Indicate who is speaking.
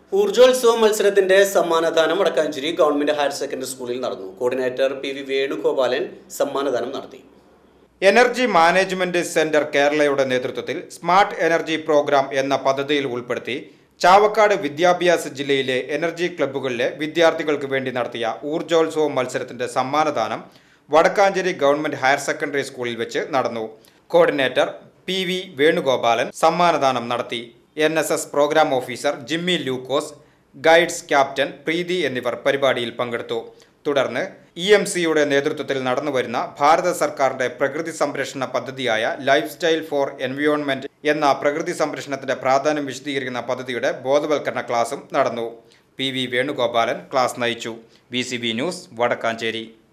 Speaker 1: ഊർജോത്സവ മത്സരത്തിന്റെ സമ്മാനദാനം Vadakkanchery government higher secondary സ്കൂളിൽ നടന്നു കോർഡിനേറ്റർ പി വി വേണുഗോപാലൻ സമ്മാനദാനം നടത്തി
Speaker 2: എനർജി മാനേജ്മെന്റ് സെന്റർ കേരളയുടെ നേതൃത്വത്തിൽ സ്മാർട്ട് എനർജി പ്രോഗ്രാം എന്ന പദ്ധതിയിൽ ഉൾപ്പെടുത്തി ചാവക്കാട് വിദ്യാഭ്യാസ ജില്ലയിലെ എനർജി ക്ലബ്ബുകളിലെ വിദ്യാർത്ഥികൾക്ക് വേണ്ടി നടത്തിയ ഊർജോത്സവ മത്സരത്തിന്റെ സമ്മാനദാനം വടക്കാഞ്ചേരി ഗവൺമെന്റ് ഹയർ സെക്കൻഡറി സ്കൂളിൽ വെച്ച് നടന്നു കോർഡിനേറ്റർ പി വി വേണുഗോപാലൻ സമ്മാനദാനം നടത്തി N S S program officer Jimmy Lukose guides captain Preethi എന്നിവർ പരിപാടിയിൽ പങ്കെടുത്തു തുടർന്ന് ഇ എം സിയുടെ നേതൃത്വത്തിൽ നടന്നുവരുന്ന ഭാരത സർക്കാരിന്റെ പ്രകൃതി സംരക്ഷണ പദ്ധതിയായ ലൈഫ് സ്റ്റൈൽ ഫോർ എൻവയോൺമെന്റ് എന്ന പ്രകൃതി സംരക്ഷണത്തിന്റെ പ്രാധാന്യം വിശദീകരിക്കുന്ന പദ്ധതിയുടെ ബോധവൽക്കരണ ക്ലാസും നടന്നു പി വി വേണുഗോപാലൻ ക്ലാസ് നയിച്ചു B C B news Vadakkanchery